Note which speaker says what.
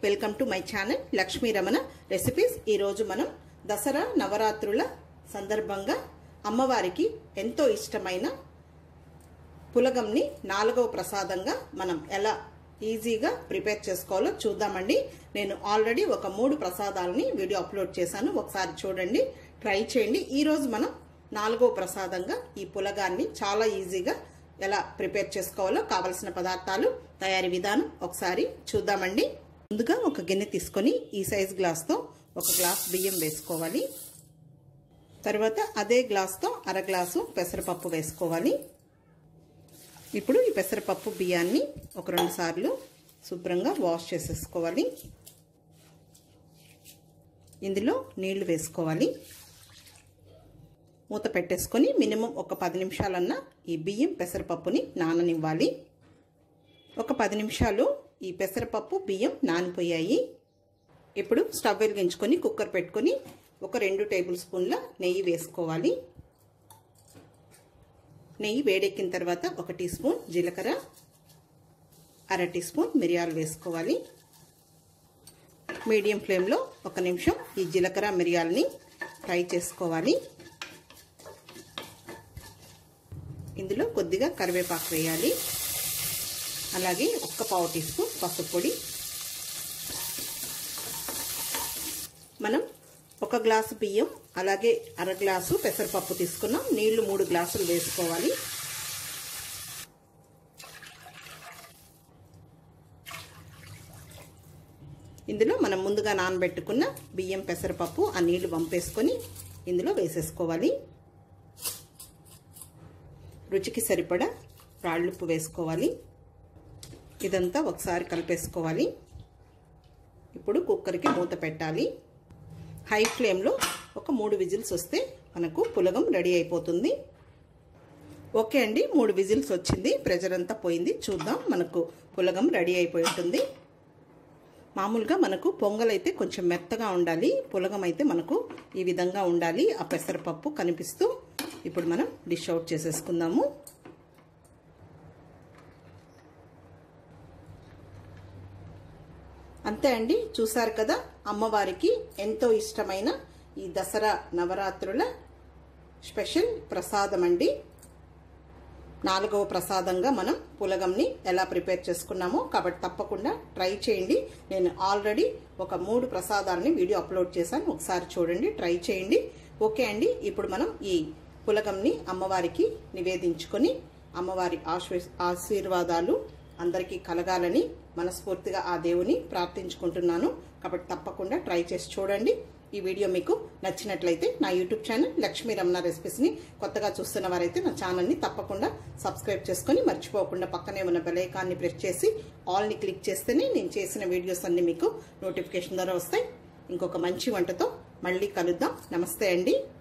Speaker 1: welcome to my channel Lakshmi Ramana recipes ఈరోజు మనం దసరా నవరాత్రుల సందర్భంగా అమ్మవారికి ఎంతో ఇష్టమైన పులగంని నాలుగవ ప్రసాదంగా మనం ఎలా ఈజీగా ప్రిపేర్ చేసుకోవాలో చూద్దామండి నేను ఆల్రెడీ ఒక మూడు ప్రసాదాలని వీడియో అప్లోడ్ చేశాను ఒకసారి చూడండి ట్రై చేయండి ఈరోజు మనం నాలుగవ ప్రసాదంగా ఈ పులగాన్ని చాలా ఈజీగా ఎలా ప్రిపేర్ చేసుకోవాలో కావలసిన పదార్థాలు తయారీ విధానం ఒకసారి చూద్దామండి ముందుగా ఒక గిన్నె తీసుకొని ఈ సైజ్ గ్లాస్తో ఒక గ్లాస్ బియ్యం వేసుకోవాలి తర్వాత అదే గ్లాస్తో అర గ్లాసు పెసరపప్పు వేసుకోవాలి ఇప్పుడు ఈ పెసరపప్పు బియ్యాన్ని ఒక రెండు సార్లు శుభ్రంగా వాష్ చేసేసుకోవాలి ఇందులో నీళ్లు వేసుకోవాలి మూత పెట్టేసుకొని మినిమం ఒక పది నిమిషాలన్నా ఈ బియ్యం పెసరపప్పుని నాననివ్వాలి ఒక పది నిమిషాలు ఈ పెసరపప్పు బియ్యం నానిపోయాయి ఇప్పుడు స్టవ్ వెలిగించుకొని కుక్కర్ పెట్టుకొని ఒక రెండు టేబుల్ స్పూన్ల నెయ్యి వేసుకోవాలి నెయ్యి వేడెక్కిన తర్వాత ఒక టీ స్పూన్ జీలకర్ర అర టీ స్పూన్ మిరియాలు వేసుకోవాలి మీడియం ఫ్లేమ్లో ఒక నిమిషం ఈ జీలకర్ర మిరియాలని ఫ్రై చేసుకోవాలి ఇందులో కొద్దిగా కరివేపాకు వేయాలి అలాగే ఒక్క పావు టీ స్పూన్ పసుపు పొడి మనం ఒక గ్లాసు బియ్యం అలాగే అర గ్లాసు పెసరపప్పు తీసుకున్నాం నీళ్లు మూడు గ్లాసులు వేసుకోవాలి ఇందులో మనం ముందుగా నానబెట్టుకున్న బియ్యం పెసరపప్పు ఆ నీళ్లు వంపేసుకొని ఇందులో వేసేసుకోవాలి రుచికి సరిపడా రాళ్ళుప్పు వేసుకోవాలి ఇదంతా ఒకసారి కలిపేసుకోవాలి ఇప్పుడు కుక్కర్కి మూత పెట్టాలి హై ఫ్లేమ్లో ఒక మూడు విజిల్స్ వస్తే మనకు పులగం రెడీ అయిపోతుంది ఓకే అండి మూడు విజిల్స్ వచ్చింది ప్రెజర్ అంతా పోయింది చూద్దాం మనకు పులగం రెడీ అయిపోయి ఉంటుంది మామూలుగా మనకు పొంగల్ అయితే కొంచెం మెత్తగా ఉండాలి పులగం అయితే మనకు ఈ విధంగా ఉండాలి ఆ పెసరపప్పు కనిపిస్తూ ఇప్పుడు మనం డిష్ అవుట్ చేసేసుకుందాము అంతే అండి చూసారు కదా అమ్మవారికి ఎంతో ఇష్టమైన ఈ దసరా నవరాత్రుల స్పెషల్ ప్రసాదం అండి నాలుగవ ప్రసాదంగా మనం పులగంని ఎలా ప్రిపేర్ చేసుకున్నామో కాబట్టి తప్పకుండా ట్రై చేయండి నేను ఆల్రెడీ ఒక మూడు ప్రసాదాలని వీడియో అప్లోడ్ చేశాను ఒకసారి చూడండి ట్రై చేయండి ఓకే అండి ఇప్పుడు మనం ఈ పులగంని అమ్మవారికి నివేదించుకొని అమ్మవారి ఆశీర్వాదాలు అందరికీ కలగాలని మనస్ఫూర్తిగా ఆ దేవుని ప్రార్థించుకుంటున్నాను కాబట్టి తప్పకుండా ట్రై చేసి చూడండి ఈ వీడియో మీకు నచ్చినట్లయితే నా యూట్యూబ్ ఛానల్ లక్ష్మీ రమణ రెసిపీస్ని కొత్తగా చూస్తున్న వారైతే నా ఛానల్ని తప్పకుండా సబ్స్క్రైబ్ చేసుకొని మర్చిపోకుండా పక్కనే ఉన్న బెలైకాన్ని ప్రెస్ చేసి ఆల్ని క్లిక్ చేస్తేనే నేను చేసిన వీడియోస్ అన్ని మీకు నోటిఫికేషన్ ద్వారా వస్తాయి ఇంకొక మంచి వంటతో మళ్ళీ కలుద్దాం నమస్తే అండి